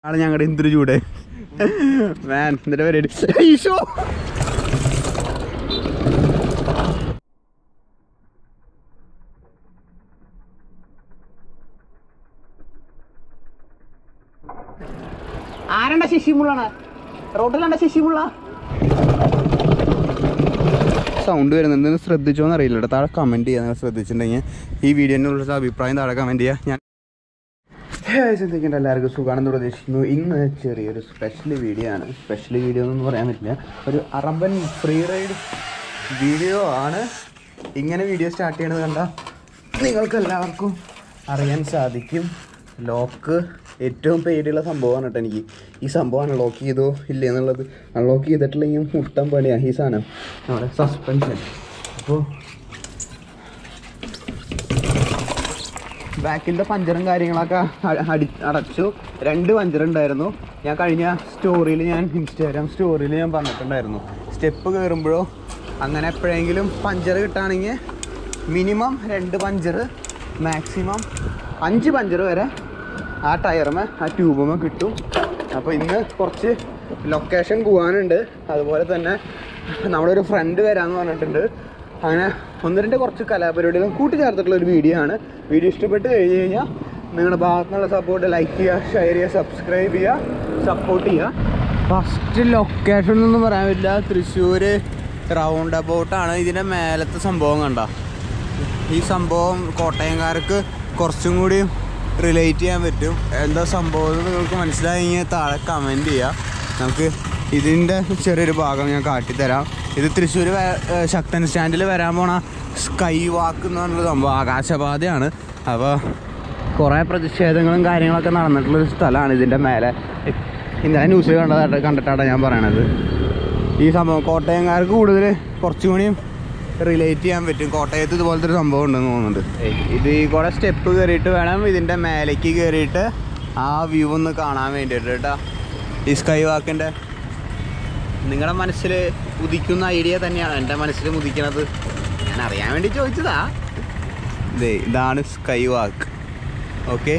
ആണ് ഞങ്ങളുടെ എന്തൊരു ചൂട് മാൻ എന്നിട്ട് പരിപാടി ഈശോ ആരണ്ട ശശിമുള്ളാണ് റോട്ടിലാണ്ട ശശിമുള്ള സൗണ്ട് വരുന്നുണ്ട് ഒന്ന് ശ്രദ്ധിച്ചോന്ന് അറിയില്ല കേട്ടോ താഴെ കമൻറ്റ് ചെയ്യാൻ നിങ്ങൾ ശ്രദ്ധിച്ചിട്ടുണ്ടെങ്കിൽ ഈ വീഡിയോനെ കുറിച്ച് അഭിപ്രായം താഴെ കമൻറ്റ് ചെയ്യുക ഞാൻ ചിന്തിക്കേണ്ട എല്ലാവർക്കും സുഖമാണെന്ന് പ്രതീക്ഷിക്കുന്നു ഇന്ന് ചെറിയൊരു സ്പെഷ്യൽ വീഡിയോ ആണ് സ്പെഷ്യൽ വീഡിയോ എന്നൊന്നും പറയാൻ പറ്റില്ല ഒരു അറബൻ ഫ്രീ റൈഡ് വീഡിയോ ആണ് ഇങ്ങനെ വീഡിയോ സ്റ്റാർട്ട് ചെയ്യണത് കണ്ട നിങ്ങൾക്ക് എല്ലാവർക്കും അറിയാൻ സാധിക്കും ലോക്ക് ഏറ്റവും പേടിയുള്ള സംഭവമാണ് കേട്ടോ എനിക്ക് ഈ സംഭവം അൺലോക്ക് ചെയ്തോ ഇല്ലേ എന്നുള്ളത് അൺലോക്ക് ചെയ്തിട്ടില്ലെങ്കിൽ മുട്ടം പണിയാണ് ഈ സാധനം നമ്മുടെ സസ്പെൻഷൻ അപ്പോൾ ബാക്കിൻ്റെ പഞ്ചറും കാര്യങ്ങളൊക്കെ അ- അടി അടച്ചു രണ്ട് പഞ്ചർ ഉണ്ടായിരുന്നു ഞാൻ കഴിഞ്ഞ സ്റ്റോറിയിൽ ഞാൻ ഇൻസ്റ്റാഗ്രാം സ്റ്റോറിയിൽ ഞാൻ പറഞ്ഞിട്ടുണ്ടായിരുന്നു സ്റ്റെപ്പ് കയറുമ്പോഴോ അങ്ങനെ എപ്പോഴെങ്കിലും പഞ്ചർ കിട്ടുകയാണെങ്കിൽ മിനിമം രണ്ട് പഞ്ചർ മാക്സിമം അഞ്ച് പഞ്ചർ വരെ ആ ടയറുമേ ആ ട്യൂബുമേ കിട്ടും അപ്പോൾ ഇന്ന് കുറച്ച് ലൊക്കേഷൻ പോകാനുണ്ട് അതുപോലെ തന്നെ നമ്മുടെ ഒരു ഫ്രണ്ട് വരാമെന്ന് പറഞ്ഞിട്ടുണ്ട് അങ്ങനെ ഒന്ന് രണ്ട് കുറച്ച് കലാപരിപാടികളും കൂട്ടിച്ചേർത്തിട്ടുള്ള ഒരു വീഡിയോ ആണ് വീഡിയോ ഇഷ്ടപ്പെട്ട് കഴിഞ്ഞ് കഴിഞ്ഞാൽ നിങ്ങളുടെ ഭാഗത്തു നിന്നുള്ള സപ്പോർട്ട് ലൈക്ക് ചെയ്യുക ഷെയർ ചെയ്യുക സബ്സ്ക്രൈബ് ചെയ്യുക സപ്പോർട്ട് ചെയ്യുക ഫസ്റ്റ് ലൊക്കേഷൻ എന്നൊന്നും പറയാൻ പറ്റില്ല തൃശ്ശൂർ റൗണ്ട് അബൌട്ടാണ് ഇതിൻ്റെ മേലത്തെ സംഭവം കണ്ട ഈ സംഭവം കോട്ടയംകാർക്ക് കുറച്ചും കൂടി റിലേറ്റ് ചെയ്യാൻ പറ്റും എന്താ സംഭവം എന്ന് നിങ്ങൾക്ക് മനസ്സിലായെങ്കിൽ താഴെ കമൻറ്റ് ചെയ്യുക നമുക്ക് ഇതിൻ്റെ ചെറിയൊരു ഭാഗം ഞാൻ കാട്ടിത്തരാം ഇത് തൃശ്ശൂർ ശക്തൻ സ്റ്റാൻഡിൽ വരാൻ പോണ സ്കൈ വാക്ക് എന്ന് പറഞ്ഞൊരു സംഭവം ആകാശപാതയാണ് അപ്പോൾ കുറേ പ്രതിഷേധങ്ങളും കാര്യങ്ങളൊക്കെ നടന്നിട്ടുള്ളൊരു സ്ഥലമാണ് ഇതിൻ്റെ മേലെ ഇന്നലെ ന്യൂസിൽ കണ്ടതായിട്ട് കണ്ടിട്ടാണ് ഞാൻ പറയണത് ഈ സംഭവം കോട്ടയംകാർക്ക് കൂടുതൽ കുറച്ചും കൂടിയും റിലേറ്റ് ചെയ്യാൻ പറ്റും കോട്ടയത്ത് ഇതുപോലത്തെ ഒരു സംഭവം ഉണ്ടെന്ന് തോന്നുന്നുണ്ട് ഇത് ഈ കൂടെ സ്റ്റെപ്പ് കയറിയിട്ട് വേണം ഇതിൻ്റെ മേലേക്ക് കയറിയിട്ട് ആ വ്യൂ ഒന്ന് കാണാൻ വേണ്ടിയിട്ട് കേട്ടോ ഈ സ്കൈ വാക്കിൻ്റെ നിങ്ങളുടെ മനസ്സിൽ ഉദിക്കുന്ന ഐഡിയ തന്നെയാണ് എൻ്റെ മനസ്സിൽ ഉദിക്കണത് ഞാൻ അറിയാൻ വേണ്ടി ചോദിച്ചതാ ഇതേ ഇതാണ് സ്കൈ വാക്ക് ഓക്കെ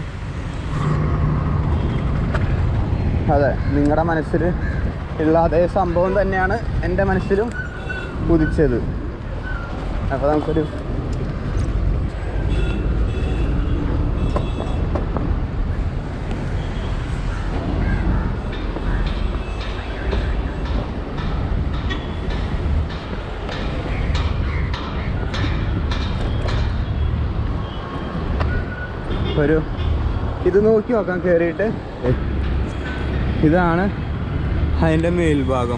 അതെ നിങ്ങളുടെ മനസ്സിൽ ഉള്ള അതേ സംഭവം തന്നെയാണ് എൻ്റെ മനസ്സിലും ഉദിച്ചത് അപ്പോൾ നമുക്കൊരു ഒരു ഇത് നോക്കി നോക്കാം കയറിയിട്ട് ഇതാണ് അതിൻ്റെ മേൽഭാഗം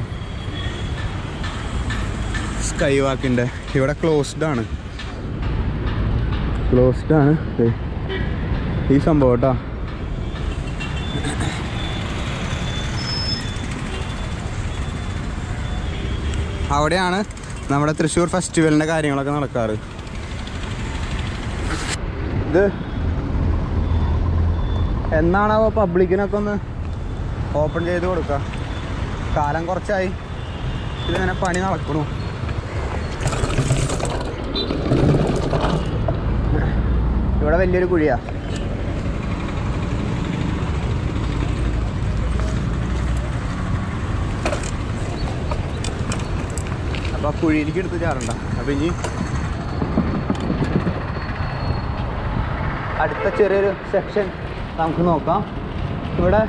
സ്കൈ വാക്കിൻ്റെ ഇവിടെ ക്ലോസ്ഡ് ആണ് ക്ലോസ്ഡ് ആണ് ദേ. ഈ സംഭവം കേട്ടോ അവിടെയാണ് നമ്മുടെ തൃശ്ശൂർ ഫെസ്റ്റിവലിൻ്റെ കാര്യങ്ങളൊക്കെ നടക്കാറ് ഇത് എന്നാണാവോ പബ്ലിക്കിനൊക്കെ ഒന്ന് ഓപ്പൺ ചെയ്ത് കൊടുക്കുക കാലം കുറച്ചായി ഇതിങ്ങനെ പണി നടക്കണു ഇവിടെ വലിയൊരു കുഴിയാ അപ്പൊ ആ കുഴിയിലേക്ക് എടുത്ത് ചാടണ്ട അപ്പൊ ഇനി അടുത്ത ചെറിയൊരു സെക്ഷൻ നമുക്ക് നോക്കാം ഇവിടെ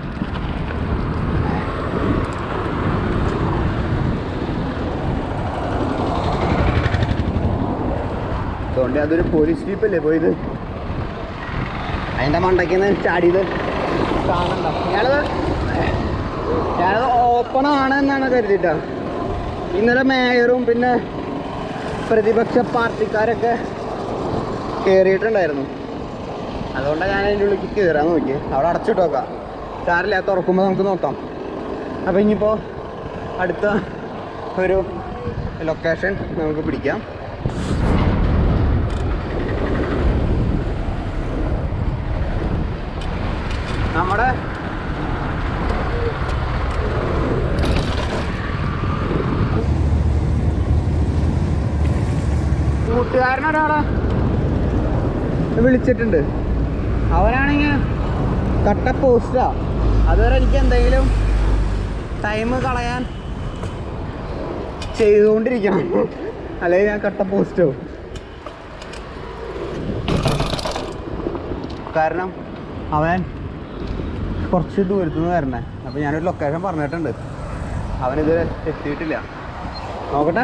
അതുകൊണ്ട് അതൊരു പോലീസ് ജീപ്പല്ലേ പോയത് അതിൻ്റെ മണ്ടയ്ക്ക് ചാടിയത് കാണണ്ട ഞാനത് ഞാനത് ഓപ്പൺ ആണ് എന്നാണ് കരുതിയിട്ടാ ഇന്നലെ മേയറും പിന്നെ പ്രതിപക്ഷ പാർട്ടിക്കാരൊക്കെ കയറിയിട്ടുണ്ടായിരുന്നു അതുകൊണ്ടാണ് ഞാൻ അതിൻ്റെ ഉള്ളിലേക്ക് കയറാൻ നോക്കി അവിടെ അടച്ചിട്ട് നോക്കാം സാറില്ല തുറക്കുമ്പോൾ നമുക്ക് നോക്കാം അപ്പോൾ ഇനിയിപ്പോൾ അടുത്ത ഒരു ലൊക്കേഷൻ നമുക്ക് പിടിക്കാം നമ്മുടെ കൂട്ടുകാരനൊരാളെ വിളിച്ചിട്ടുണ്ട് അവനാണെങ്കിൽ കട്ട പോസ്റ്റാ അതുവരെ എനിക്ക് എന്തെങ്കിലും ടൈം കളയാൻ ചെയ്തുകൊണ്ടിരിക്കണം അല്ലെങ്കിൽ ഞാൻ കട്ട പോസ്റ്റ് ആവും കാരണം അവൻ കുറച്ച് ദൂരത്തു നിന്ന് വരണേ അപ്പോൾ ഞാനൊരു ലൊക്കേഷൻ പറഞ്ഞിട്ടുണ്ട് അവനിത് എത്തിയിട്ടില്ല നോക്കട്ടെ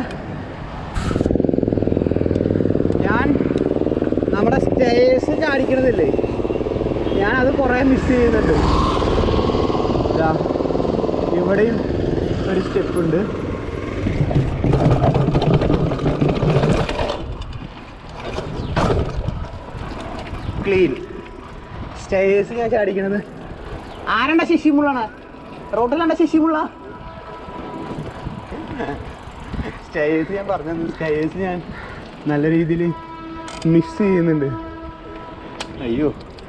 ഞാൻ നമ്മുടെ സ്റ്റേസ് ചാടിക്കണതില്ലേ ഞാൻ അത് കുറേ മിസ് ചെയ്യുന്നുണ്ട് ഇതാ ഇവിടെയും ഒരു സ്റ്റെപ്പ് ഉണ്ട് ക്ലീൻ സ്റ്റേസ് ഞാൻ ചാടിക്കണത് ആരണ്ട ശശിമുള്ളാണ് റോട്ടിലാണ്ട ശശിമുള്ള സ്റ്റേസ് ഞാൻ പറഞ്ഞത് സ്റ്റേസ് ഞാൻ നല്ല രീതിയിൽ മിസ് ചെയ്യുന്നുണ്ട് അയ്യോ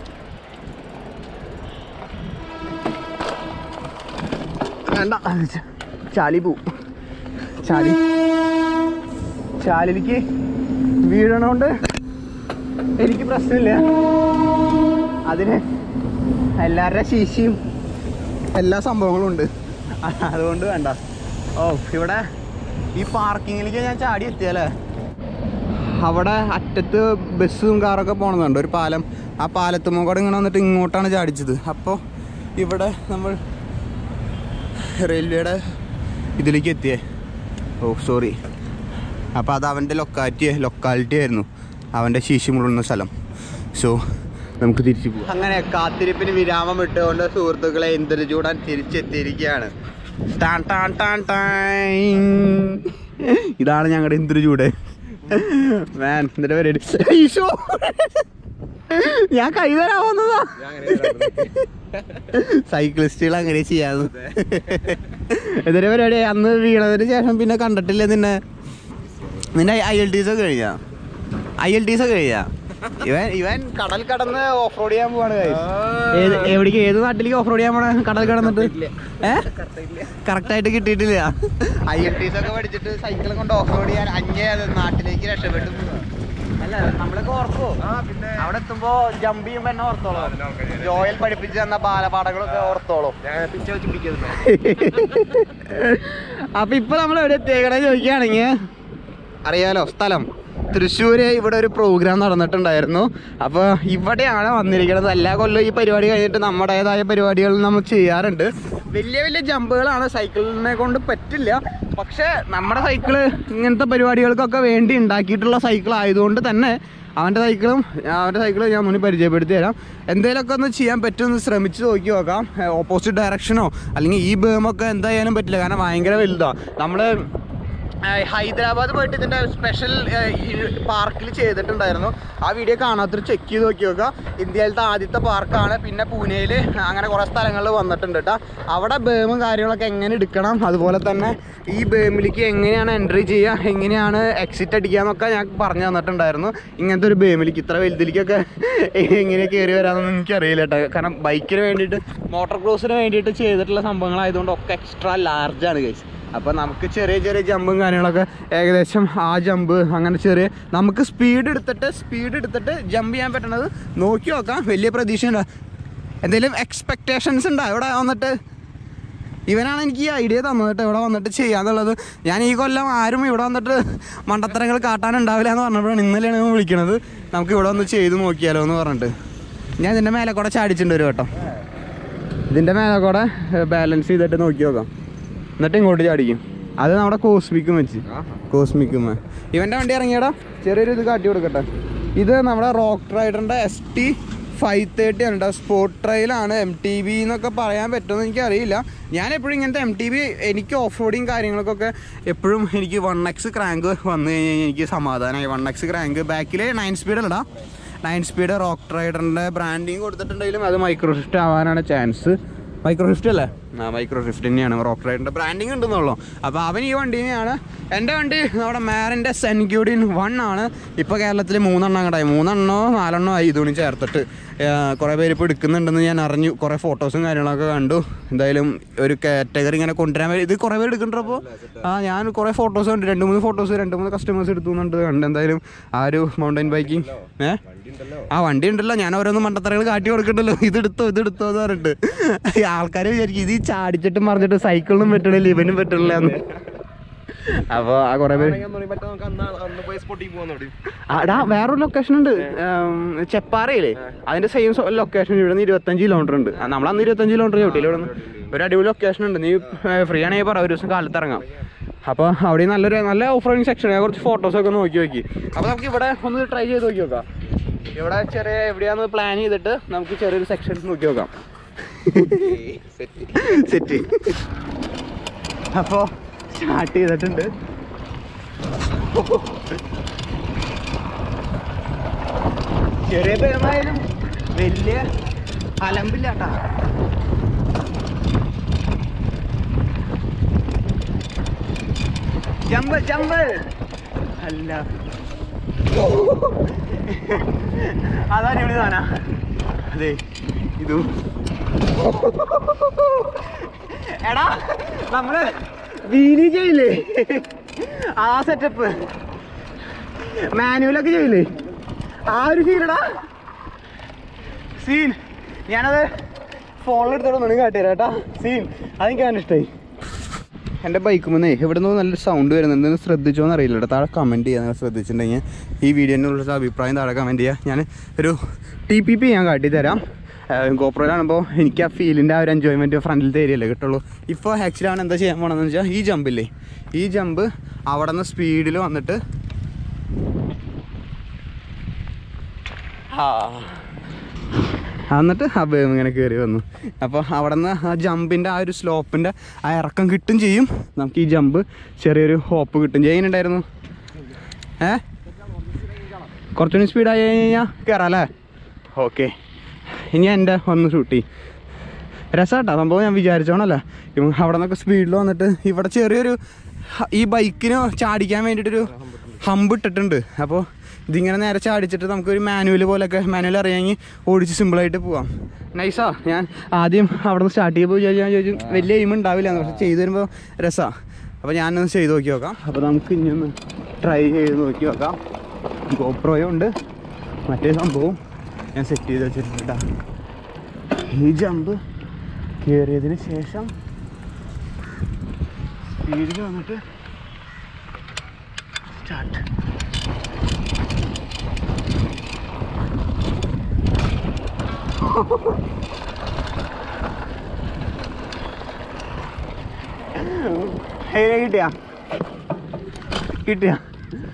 വേണ്ട ച- ചാലി പോവും ചാലി ചാലിലേക്ക് വീഴണോണ്ട് എനിക്ക് പ്രശ്നമില്ല അതിന് എല്ലാവരുടെ ശീശിയും എല്ലാ സംഭവങ്ങളും ഉണ്ട് അതുകൊണ്ട് വേണ്ട ഓ ഇവിടെ ഈ പാർക്കിങ്ങിലേക്ക് ഞാൻ ചാടി എത്തിയല്ലേ അവിടെ അറ്റത്ത് ബസ്സും കാറൊക്കെ പോണതുണ്ട് ഒരു പാലം ആ പാലത്തുമ്മ കൂടെ ഇങ്ങനെ വന്നിട്ട് ഇങ്ങോട്ടാണ് ചാടിച്ചത് അപ്പോൾ ഇവിടെ നമ്മൾ റെയിൽവേയുടെ ഇതിലേക്ക് എത്തിയേ ഓ സോറി അപ്പോൾ അത് അവൻ്റെ ലൊക്കാലിറ്റി ലൊക്കാലിറ്റി ആയിരുന്നു അവൻ്റെ ശീശി മുള്ളുന്ന സ്ഥലം സോ നമുക്ക് തിരിച്ചു പോകാം അങ്ങനെ കാത്തിരിപ്പിന് വിരാമം ഇട്ടുകൊണ്ട് സുഹൃത്തുക്കളെ ഇന്ദ്രചൂടാൻ തിരിച്ചെത്തിയിരിക്കുകയാണ് ടാൻ ടാൻ ടാൻ ടാൻ. ഇതാണ് ഞങ്ങളുടെ ഇന്ദ്രചൂട് മാൻ എന്നിട്ട് പരിപാടി ഈശോ ഞാൻ കൈ തരാൻ വന്നതാ സൈക്ലിസ്റ്റുകൾ അങ്ങനെ ചെയ്യാന്ന് എന്തൊരു പരിപാടി അന്ന് വീണതിന് ശേഷം പിന്നെ കണ്ടിട്ടില്ല നിന്നെ നിന്റെ ഐ എൽ ടി എസ് ഒക്കെ കഴിഞ്ഞാ ഐ എൽ ടി എസ് ഒക്കെ കഴിഞ്ഞാ ഇവൻ ഇവൻ കടൽ കടന്ന് ഓഫ് റോഡ് ചെയ്യാൻ പോവാണ് guys. ഏത് എവിടേക്ക് ഏത് നാട്ടിലേക്ക് ഓഫ് റോഡ് ചെയ്യാൻ പോണ കടൽ കടന്നിട്ട് ഏ കറക്റ്റ് ആയിട്ട് കിട്ടിയിട്ടില്ല ഐ എൽ ടി എസ് ഒക്കെ പഠിച്ചിട്ട് സൈക്കിളും കൊണ്ട് ഓഫ് റോഡ് ചെയ്യാൻ അന്യ നാട്ടിലേക്ക് രക്ഷപ്പെട്ടു പോവാ. അല്ല നമ്മളൊക്കെ ഓർക്കോ അവിടെ എത്തുമ്പോ ജമ്പ് ചെയ്യുമ്പോ എന്നെ ഓർത്തോളോ ജോയൽ പഠിപ്പിച്ചു തന്ന ബാലപാഠങ്ങളൊക്കെ ഓർത്തോളോ അപ്പൊ ഇപ്പൊ നമ്മൾ എവിടെ എത്തിയേക്കണേ ചോദിക്കുകയാണെങ്കിൽ അറിയാലോ സ്ഥലം തൃശ്ശൂര് ഇവിടെ ഒരു പ്രോഗ്രാം നടന്നിട്ടുണ്ടായിരുന്നു അപ്പോൾ ഇവിടെയാണ് വന്നിരിക്കുന്നത് എല്ലാ കൊല്ലവും ഈ പരിപാടി കഴിഞ്ഞിട്ട് നമ്മുടേതായ പരിപാടികൾ നമ്മൾ ചെയ്യാറുണ്ട് വലിയ വലിയ ജമ്പുകളാണ് സൈക്കിളിനെ കൊണ്ട് പറ്റില്ല പക്ഷേ നമ്മുടെ സൈക്കിള് ഇങ്ങനത്തെ പരിപാടികൾക്കൊക്കെ വേണ്ടി ഉണ്ടാക്കിയിട്ടുള്ള സൈക്കിൾ ആയതുകൊണ്ട് തന്നെ അവൻ്റെ സൈക്കിളും അവൻ്റെ സൈക്കിൾ ഞാൻ മുന്നിൽ പരിചയപ്പെടുത്തി തരാം എന്തെങ്കിലുമൊക്കെ ഒന്ന് ചെയ്യാൻ പറ്റുമെന്ന് ശ്രമിച്ച് നോക്കി നോക്കാം ഓപ്പോസിറ്റ് ഡയറക്ഷനോ അല്ലെങ്കിൽ ഈ ബേമൊക്കെ എന്തായാലും പറ്റില്ല കാരണം ഭയങ്കര വലുതാണ് നമ്മൾ ഹൈദരാബാദ് പോയിട്ട് ഇതിൻ്റെ സ്പെഷ്യൽ പാർക്കിൽ ചെയ്തിട്ടുണ്ടായിരുന്നു ആ വീഡിയോ കാണാത്തൊരു ചെക്ക് ചെയ്ത് നോക്കി നോക്കുക ഇന്ത്യയിലത്തെ ആദ്യത്തെ പാർക്കാണ് പിന്നെ പൂനെയിൽ അങ്ങനെ കുറേ സ്ഥലങ്ങളിൽ വന്നിട്ടുണ്ട് കേട്ടോ അവിടെ ബേമും കാര്യങ്ങളൊക്കെ എങ്ങനെ എടുക്കണം അതുപോലെ തന്നെ ഈ ബേമിലേക്ക് എങ്ങനെയാണ് എൻട്രി ചെയ്യുക എങ്ങനെയാണ് എക്സിറ്റ് അടിക്കുക എന്നൊക്കെ ഞാൻ പറഞ്ഞു തന്നിട്ടുണ്ടായിരുന്നു ഇങ്ങനത്തെ ഒരു ബേമിലേക്ക് ഇത്ര വലുതിലേക്കൊക്കെ എങ്ങനെ കയറി വരാമെന്നൊന്നും എനിക്കറിയില്ല കേട്ടോ കാരണം ബൈക്കിന് വേണ്ടിയിട്ട് മോട്ടോർ ക്രോസിന് വേണ്ടിയിട്ട് ചെയ്തിട്ടുള്ള സംഭവങ്ങളായതുകൊണ്ട് ഒക്കെ എക്സ്ട്രാ ലാർജാണ് കഴിച്ച് അപ്പോൾ നമുക്ക് ചെറിയ ചെറിയ ജമ്പും കാര്യങ്ങളൊക്കെ ഏകദേശം ആ ജമ്പ് അങ്ങനെ ചെറിയ നമുക്ക് സ്പീഡ് എടുത്തിട്ട് സ്പീഡ് എടുത്തിട്ട് ജമ്പ് ചെയ്യാൻ പറ്റണത് നോക്കി നോക്കാം വലിയ പ്രതീക്ഷയുണ്ട് എന്തെങ്കിലും എക്സ്പെക്റ്റേഷൻസ് ഉണ്ടോ ഇവിടെ വന്നിട്ട് ഇവനാണ് എനിക്ക് ഈ ഐഡിയ തന്നത് കേട്ടോ ഇവിടെ വന്നിട്ട് ചെയ്യാന്നുള്ളത് ഞാൻ ഈ കൊല്ലം ആരും ഇവിടെ വന്നിട്ട് മണ്ടത്തരങ്ങൾ കാട്ടാനുണ്ടാവില്ല എന്ന് പറഞ്ഞപ്പോഴാണ് ഇന്നലെയാണ് ഇവൻ വിളിക്കണത് നമുക്ക് ഇവിടെ വന്ന് ചെയ്ത് നോക്കിയാലോ എന്ന് പറഞ്ഞിട്ട് ഞാൻ ഇതിൻ്റെ മേലെ കൂടെ ചാടിച്ചിട്ടുണ്ട് ഒരു കേട്ടോ ഇതിൻ്റെ മേലെ കൂടെ ബാലൻസ് ചെയ്തിട്ട് നോക്കി നോക്കാം എന്നിട്ട് ഇങ്ങോട്ട് ചാടിക്കും അത് നമ്മുടെ കോസ്മിക്കും വെച്ച് കോസ്മിക്കും ഇവൻ്റെ വണ്ടി ഇറങ്ങിയടാ ചെറിയൊരു ഇത് കാട്ടി കൊടുക്കട്ടെ ഇത് നമ്മുടെ റോക്ക് റൈഡറിൻ്റെ എസ് ടി ഫൈവ് തേർട്ടി ആണ് കേട്ടോ സ്പോർട്ട് ട്രയലാണ് എം ടി ബി എന്നൊക്കെ പറയാൻ പറ്റുമെന്ന് എനിക്കറിയില്ല ഞാൻ എപ്പോഴും ഇങ്ങനത്തെ എം ടി ബി എനിക്ക് ഓഫ് റോഡിങ് കാര്യങ്ങൾക്കൊക്കെ എപ്പോഴും എനിക്ക് വൺ എക്സ് ക്രാങ്ക് വന്നു കഴിഞ്ഞാൽ എനിക്ക് സമാധാനമായി വൺ എക്സ് ക്രാങ്ക് ബാക്കിൽ നയൻ സ്പീഡ് അല്ലടാ നയൻ സ്പീഡ് റോക്ക് റൈഡറിൻ്റെ ബ്രാൻഡിങ് കൊടുത്തിട്ടുണ്ടെങ്കിലും അത് മൈക്രോഷിഫ്റ്റ് ആവാനാണ് ചാൻസ് മൈക്രോഷിഫ്റ്റ് അല്ലേ മൈക്രോ സ്വിഫ്റ്റ് തന്നെയാണ് റോക്ക് റൈഡിൻ്റെ ബ്രാൻഡിങ് ഉണ്ടെന്നുള്ളൂ അപ്പോൾ അവൻ ഈ വണ്ടി തന്നെയാണ് എൻ്റെ വണ്ടി നമ്മുടെ മാറിൻ്റെ സെൻക്യൂഡിൻ വൺ ആണ് ഇപ്പോൾ കേരളത്തിൽ മൂന്നെണ്ണം അങ്ങോട്ടായി മൂന്നെണ്ണോ നാലെണ്ണോ ആയി ഇതുകൂടി ചേർത്തിട്ട് കുറേ പേര് ഇപ്പോൾ എടുക്കുന്നുണ്ടെന്ന് ഞാൻ അറിഞ്ഞു കുറേ ഫോട്ടോസും കാര്യങ്ങളൊക്കെ കണ്ടു എന്തായാലും ഒരു കാറ്റഗറി ഇങ്ങനെ കൊണ്ടുവരാൻ വരും ഇത് കുറേ പേര് എടുക്കണ്ടപ്പോൾ ആ ഞാൻ കുറേ ഫോട്ടോസ് കണ്ടു രണ്ട് മൂന്ന് ഫോട്ടോസ് രണ്ട് മൂന്ന് കസ്റ്റമേഴ്സ് എടുത്തു എന്നുണ്ട് കണ്ട് എന്തായാലും ആ ഒരു മൗണ്ടൻ ബൈക്കിംഗ് ഏ ആ വണ്ടി ഉണ്ടല്ലോ ഞാൻ ഓരോന്ന് മണ്ടത്തറകൾ കാട്ടി കൊടുക്കണ്ടല്ലോ ഇതെടുത്തോ ഇതെടുത്തോ എന്ന് പറഞ്ഞിട്ട് ആൾക്കാർ വിചാരിക്കും ഇത് ഈ ചാടിച്ചിട്ട് മറിഞ്ഞിട്ട് സൈക്കിളിനും പറ്റണില്ല ഇവനും പറ്റണില്ല എന്ന് അപ്പോൾ ആ കുറേ പേര് ആടാ വേറൊരു ലൊക്കേഷൻ ഉണ്ട് ഉം, ചെപ്പാറയില്ലേ അതിന്റെ സെയിം ലൊക്കേഷൻ ഇവിടെ നിന്ന് ഇരുപത്തഞ്ച് കിലോമീറ്റർ ഉണ്ട് ആ, നമ്മളന്ന് ഇരുപത്തഞ്ച് കിലോമീറ്റർ ചോട്ടില്ല ഇവിടെ നിന്ന് ഒരു അടിപൊളി ലൊക്കേഷൻ ഉണ്ട് നീ ഫ്രീ ആണെങ്കിൽ പറ ഒരു ദിവസം കാലത്ത് ഇറങ്ങാം അപ്പോൾ അവിടെ നല്ലൊരു നല്ല ഓഫ് റോഡിങ് സെക്ഷൻ കുറച്ച് ഫോട്ടോസ് ഒക്കെ നോക്കി നോക്കി അപ്പോൾ നമുക്ക് ഇവിടെ ഒന്ന് ട്രൈ ചെയ്ത് നോക്കി നോക്കാം ഇവിടെ ചെറിയ എവിടെയാന്ന് പ്ലാൻ ചെയ്തിട്ട് നമുക്ക് ചെറിയൊരു സെക്ഷൻ നോക്കി നോക്കാം സെറ്റ് അപ്പോൾ സ്റ്റാർട്ട് ചെയ്തിട്ടുണ്ട് ചെറിയ പേരുമായാലും വലിയ അലമ്പില്ല കേട്ടാ ജമ്പ് ജമ്പ് അല്ല അതാ ഇവിടെ താനാ അതെ ഇതും എടാ നമ്മള് വീലി ചെയ്യില്ലേ ആ സെറ്റപ്പ് മാനുവലൊക്കെ ചെയ്യില്ലേ ആ ഒരു ഫീലടാ സീൻ ഞാനത് ഫോണിൽ എടുത്തോണ്ട് കാട്ടിത്തരാം കേട്ടാ സീൻ അതെനിക്ക് ഞാൻ ഇഷ്ടമായി എൻ്റെ ബൈക്ക് മുന്നേ ഇവിടെ നിന്ന് നല്ലൊരു സൗണ്ട് വരുന്നുണ്ട് ഒന്ന് ശ്രദ്ധിച്ചോന്ന് അറിയില്ല കേട്ടോ താഴെ കമൻറ്റ് ചെയ്യാൻ നിങ്ങൾ ശ്രദ്ധിച്ചിട്ടുണ്ടെങ്കിൽ ഈ വീഡിയോനുള്ള അഭിപ്രായം താഴെ കമൻറ്റ് ചെയ്യുക ഞാൻ ഒരു ടി പി പി ഞാൻ കാട്ടിത്തരാം ഗോപ്രോയിലാകുമ്പോൾ എനിക്ക് ആ ഫീലിൻ്റെ ആ ഒരു എൻജോയ്മെൻറ്റ് ഫ്രണ്ടിലത്തെ ഏരിയല്ലേ കിട്ടുള്ളൂ ഇപ്പോൾ ആക്ച്വലി അവൻ എന്താ ചെയ്യാൻ പോകണമെന്ന് വെച്ചാൽ ഈ ജമ്പില്ലേ ഈ ജമ്പ് അവിടെ നിന്ന് സ്പീഡിൽ വന്നിട്ട് ആ എന്നിട്ട് ഹബ് ഇങ്ങനെ കയറി വന്നു അപ്പോൾ അവിടെ നിന്ന് ആ ജമ്പിൻ്റെ ആ ഒരു സ്ലോപ്പിൻ്റെ ആ ഇറക്കം കിട്ടും ചെയ്യും നമുക്ക് ഈ ജമ്പ് ചെറിയൊരു ഹോപ്പ് കിട്ടും ചെയ്യുന്നുണ്ടായിരുന്നു ഏ കുറച്ചുകൂടി സ്പീഡായി കഴിഞ്ഞാൽ കയറാം അല്ലേ ഓക്കെ ഇനി എൻ്റെ ഒന്ന് ഷൂട്ട് ചെയ്യും രസമാട്ടോ സംഭവം ഞാൻ വിചാരിച്ചോണല്ല ഇവൻ അവിടെ നിന്നൊക്കെ സ്പീഡിൽ വന്നിട്ട് ഇവിടെ ചെറിയൊരു ഹ- ഈ ബൈക്കിന് ചാടിക്കാൻ വേണ്ടിയിട്ടൊരു ഹമ്പ് ഇട്ടിട്ടുണ്ട് അപ്പോൾ ഇതിങ്ങനെ നേരെ ചാടിച്ചിട്ട് നമുക്കൊരു മാനുവൽ പോലെയൊക്കെ മാനുവൽ അറിയാമെങ്കിൽ ഓടിച്ച് സിമ്പിളായിട്ട് പോവാം നൈസാ ഞാൻ ആദ്യം അവിടെ നിന്ന് സ്റ്റാർട്ട് ചെയ്യുമ്പോൾ വിചാരിച്ചു ഞാൻ ചോദിച്ചു വലിയ എയിം ഉണ്ടാവില്ല എന്ന് പക്ഷെ ചെയ്തു വരുമ്പോൾ രസമാണ് അപ്പോൾ ഞാനൊന്ന് ചെയ്ത് നോക്കി നോക്കാം അപ്പോൾ നമുക്ക് ഇനി ഒന്ന് ട്രൈ ചെയ്ത് നോക്കി നോക്കാം ഗോപ്രോയും ഉണ്ട് മറ്റേ സംഭവം ഞാൻ സെറ്റ് ചെയ്ത് വെച്ചിട്ടുണ്ട് കേട്ടോ ഈ ജമ്പ് കയറിയതിന് ശേഷം സ്പീഡിൽ വന്നിട്ട് സ്റ്റാർട്ട് കിട്ടിയാ കിട്ടിയാ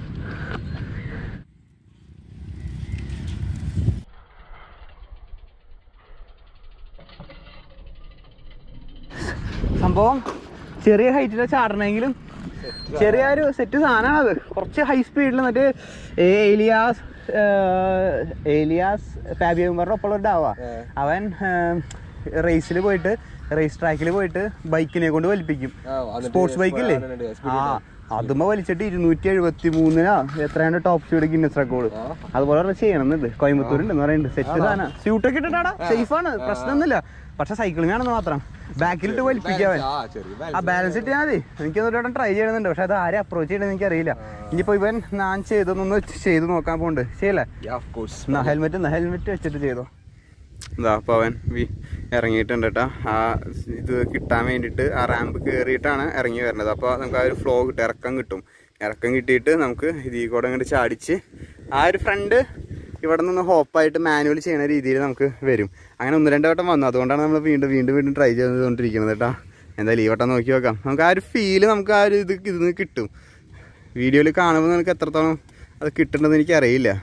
സംഭവം ചെറിയ ഹൈറ്റിൽ ചാടണമെങ്കിലും ചെറിയ ഒരു സെറ്റ് സാധനമാണത് കുറച്ച് ഹൈ സ്പീഡിൽ മറ്റേ ഏലിയാസ് ഏലിയാസ് ഫാബിയമ്മറിന്റെ ഒപ്പം ഉണ്ടാവുക അവൻ റേസിൽ പോയിട്ട് റേസ് ട്രാക്കിൽ പോയിട്ട് ബൈക്കിനെ കൊണ്ട് വലിപ്പിക്കും സ്പോർട്സ് ബൈക്കില്ലേ ആ അതുമ്പോ വലിച്ചിട്ട് ഇരുന്നൂറ്റി എഴുപത്തി മൂന്നിനാ എത്രയാണ് ടോപ്പ് സ്പീഡ് ഗിന്നസ് റെക്കോർഡ് അതുപോലെ പറഞ്ഞ് ചെയ്യണം ഇത് കോയമ്പത്തൂരുണ്ട് എന്ന് പറയുന്നുണ്ട് സെറ്റ് സാധനം സ്യൂട്ടൊക്കെ ഇട്ടിട്ടാടാ സേഫാണ് പ്രശ്നമൊന്നുമില്ല പക്ഷെ സൈക്ലിംഗ് ആണെന്ന് മാത്രം ബാക്കിലിട്ട് വലിപ്പിക്കാവൻ ആ ബാലൻസ് ഇട്ടാൽ മതി എനിക്കൊന്നും ഒരു ട്രൈ ചെയ്യണമെന്നുണ്ട് പക്ഷെ അത് ആരെ അപ്രോച്ച് ചെയ്യണമെന്ന് എനിക്കറിയില്ല ഇനിയിപ്പോ ഇവൻ ഞാൻ ചെയ്തൊന്നൊന്ന് ചെയ്ത് നോക്കാൻ പോണ്ട് ചെയ്യല്ലേ എന്നാ ഹെൽമെറ്റ് എന്നാ ഹെൽമെറ്റ് വെച്ചിട്ട് ചെയ്തോ ഇതാ അപ്പോൾ അവൻ വി ഇറങ്ങിയിട്ടുണ്ട് കേട്ടോ ആ ഇത് കിട്ടാൻ വേണ്ടിയിട്ട് ആ റാമ്പ് കയറിയിട്ടാണ് ഇറങ്ങി വരുന്നത് അപ്പോൾ നമുക്ക് ആ ഒരു ഫ്ലോ കിട്ടും ഇറക്കം കിട്ടും ഇറക്കം കിട്ടിയിട്ട് നമുക്ക് ഇതിൽ കൂടെ അങ്ങോട്ട് ചാടിച്ച് ആ ഒരു ഫ്രണ്ട് ഇവിടെ നിന്ന് ഹോപ്പായിട്ട് മാനുവൽ ചെയ്യുന്ന രീതിയിൽ നമുക്ക് വരും അങ്ങനെ ഒന്ന് രണ്ട് വട്ടം വന്നു അതുകൊണ്ടാണ് നമ്മൾ വീണ്ടും വീണ്ടും വീണ്ടും ട്രൈ ചെയ്തുകൊണ്ടിരിക്കുന്നത് കേട്ടോ എന്തായാലും ഈ വട്ടം നോക്കി നോക്കാം നമുക്ക് ആ ഒരു ഫീല് നമുക്ക് ആ ഒരു ഇത് ഇതിന് കിട്ടും വീഡിയോയിൽ കാണുമ്പോൾ നമുക്ക് എത്രത്തോളം അത് കിട്ടുന്നുണ്ടെന്ന് എനിക്കറിയില്ല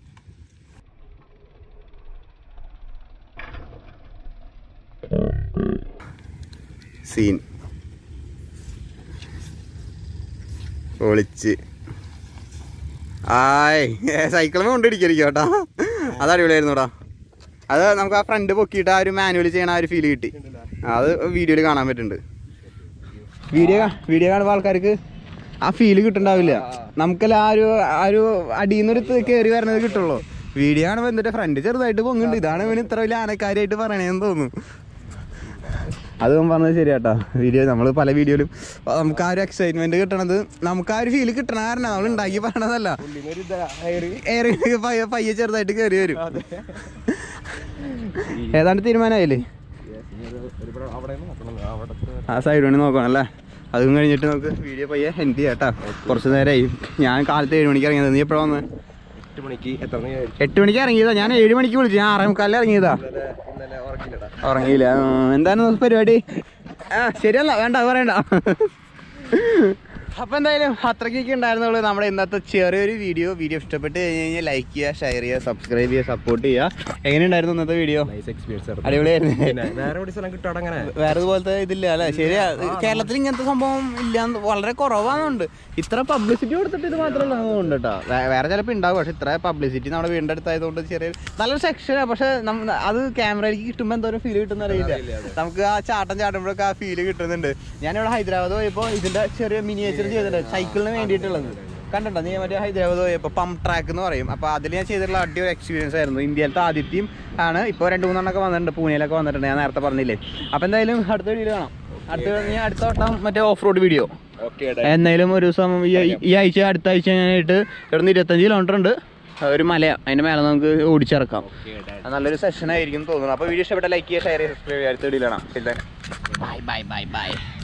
സീൻ ഒളിച്ച് ആയ് സൈക്കിളും കൊണ്ടിരിക്കും കേട്ടോ അത് അടിപൊളിയായിരുന്നു കേട്ടോ അത് നമുക്ക് ആ ഫ്രണ്ട് പൊക്കിയിട്ട് ആ ഒരു മാനുവൽ ചെയ്യണ ആ ഒരു ഫീൽ കിട്ടി അത് വീഡിയോയിൽ കാണാൻ പറ്റുന്നുണ്ട് വീഡിയോ വീഡിയോ കാണുമ്പോൾ ആൾക്കാർക്ക് ആ ഫീല് കിട്ടുന്നുണ്ടാവില്ല നമുക്കെല്ലാം ആ ഒരു ആ ഒരു അടിയിൽ നിന്നൊരു കയറി വരണത് കിട്ടുള്ളൂ വീഡിയോ കാണുമ്പോൾ എന്നിട്ട് ഫ്രണ്ട് ചെറുതായിട്ട് പൊങ്ങുന്നുണ്ട് ഇതാണ് ഇവന് ഇത്ര വലിയ ആനക്കാരിയായിട്ട് പറയണേന്ന് തോന്നുന്നു അത് ഞാൻ പറഞ്ഞത് ശരിയാട്ടോ വീഡിയോ നമ്മൾ പല വീഡിയോയിലും നമുക്ക് ആ ഒരു എക്സൈറ്റ്മെന്റ് കിട്ടണത് നമുക്ക് ആ ഒരു ഫീല് കിട്ടണ കാരണം നമ്മൾ ഉണ്ടാക്കി പറയണതല്ല എയർ പയ്യെ പയ്യെ ചെറുതായിട്ട് കയറി വരും ഏതാണ്ട് തീരുമാനമായില്ലേ ആ സൈഡ് വേണി നോക്കണം അല്ലേ അതും കഴിഞ്ഞിട്ട് നമുക്ക് വീഡിയോ പയ്യെ എൻഡ് ചെയ്യാം കേട്ടോ കുറച്ച് നേരമായി ഞാൻ കാലത്ത് ഏഴ് മണിക്ക് ഇറങ്ങിയത് നീ എപ്പോഴാ വന്നത് എട്ട് മണിക്ക് എത്ര മണി എട്ട് മണിക്ക് ഇറങ്ങിയതാ ഞാൻ ഏഴ് മണിക്ക് വിളിച്ചു ഞാൻ ആറേ മുക്കാലിൽ ഇറങ്ങിയതാ ഇന്നലെ ഉറക്കില്ലടാ ഉറങ്ങിയില്ല ആ, എന്താണ് പരിപാടി ആ ശരിയല്ല വേണ്ട അത് പറയണ്ട അപ്പൊ എന്തായാലും അത്രയ്ക്കൊക്കെ ഉണ്ടായിരുന്നുള്ളൂ നമ്മുടെ ഇന്നത്തെ ചെറിയൊരു വീഡിയോ വീഡിയോ ഇഷ്ടപ്പെട്ട് കഴിഞ്ഞ് കഴിഞ്ഞാൽ ലൈക്ക് ചെയ്യുക ഷെയർ ചെയ്യുക സബ്സ്ക്രൈബ് ചെയ്യുക സപ്പോർട്ട് ചെയ്യുക എങ്ങനെയുണ്ടായിരുന്നു ഇന്നത്തെ വീഡിയോ നൈസ് എക്സ്പീരിയൻസ് അടിപൊളിയായിരുന്നു പിന്നെ വേറെ എവിടെ സ്ഥലം കിട്ടും അങ്ങനെ വേറെ ഇതുപോലത്തെ ഇതില്ല അല്ലേ ശരിയാ കേരളത്തിൽ ഇങ്ങനത്തെ സംഭവം ഇല്ല വളരെ കുറവാണെന്നുണ്ട് ഇത്ര പബ്ലിസിറ്റി കൊടുത്തിട്ട് ഇത് മാത്രമല്ല തോന്നുന്നുണ്ട് കേട്ടോ വേ- വേറെ ചിലപ്പോൾ ഉണ്ടാവും പക്ഷെ ഇത്ര പബ്ലിസിറ്റി നമ്മുടെ വീടിൻ്റെ അടുത്തായതുകൊണ്ട് ചെറിയ നല്ലൊരു സെക്ഷനാണ് പക്ഷെ നമ്മ- അത് ക്യാമറയിലേക്ക് കിട്ടുമ്പോൾ എന്തോരം ഫീൽ കിട്ടുന്ന അറിയില്ല നമുക്ക് ആ ചാട്ടം ചാടുമ്പോഴൊക്കെ ആ ഫീല് കിട്ടുന്നുണ്ട് ഞാനിവിടെ ഹൈദരാബാദ് പോയപ്പോൾ ഇതിന്റെ ചെറിയ മിനിയേച്ചർ ചെയ്തിട്ടുണ്ട് സൈക്കിളിന് വേണ്ടിയിട്ടുള്ളത് കണ്ടിട്ടോ നീ മറ്റേ ഹൈദരാബാദ് പോയപ്പോൾ പമ്പ് ട്രാക്ക് എന്ന് പറയും അപ്പോൾ അതിൽ ഞാൻ ചെയ്തിട്ടുള്ള അടിപൊളി എക്സ്പീരിയൻസ് ആയിരുന്നു ഇന്ത്യയിലത്തെ ആദ്യത്തെയും ആണ് ഇപ്പോൾ രണ്ട് മൂന്നെണ്ണമൊക്കെ വന്നിട്ടുണ്ട് പൂനെയിലൊക്കെ വന്നിട്ടുണ്ട് ഞാൻ നേരത്തെ പറഞ്ഞില്ലേ അപ്പോൾ എന്തായാലും അടുത്ത വീഡിയോ കാണാം അടുത്ത നീ അടുത്ത വട്ടം മറ്റേ ഓഫ് റോഡ് വീഡിയോ ഓക്കെ എന്തായാലും ഒരു ദിവസം ഈ ഈ ആഴ്ച അടുത്ത ആഴ്ച ഞാനായിട്ട് ഇവിടെ നിന്ന് ഇരുപത്തഞ്ച് കിലോമീറ്റർ ഉണ്ട് ഒരു മല അതിൻ്റെ മേലെ നമുക്ക് ഓടിച്ചിറക്കാം അത് നല്ലൊരു സെഷൻ ആയിരിക്കും തോന്നുന്നു അപ്പോൾ വീഡിയോ ഇഷ്ടപ്പെട്ട ലൈക്ക് ചെയ്യുക ഷെയർ ചെയ്യുക സബ്സ്ക്രൈബ് ചെയ്യുക അടുത്ത വീഡിയോ കാണാം ബൈ ബൈ ബൈ ബൈ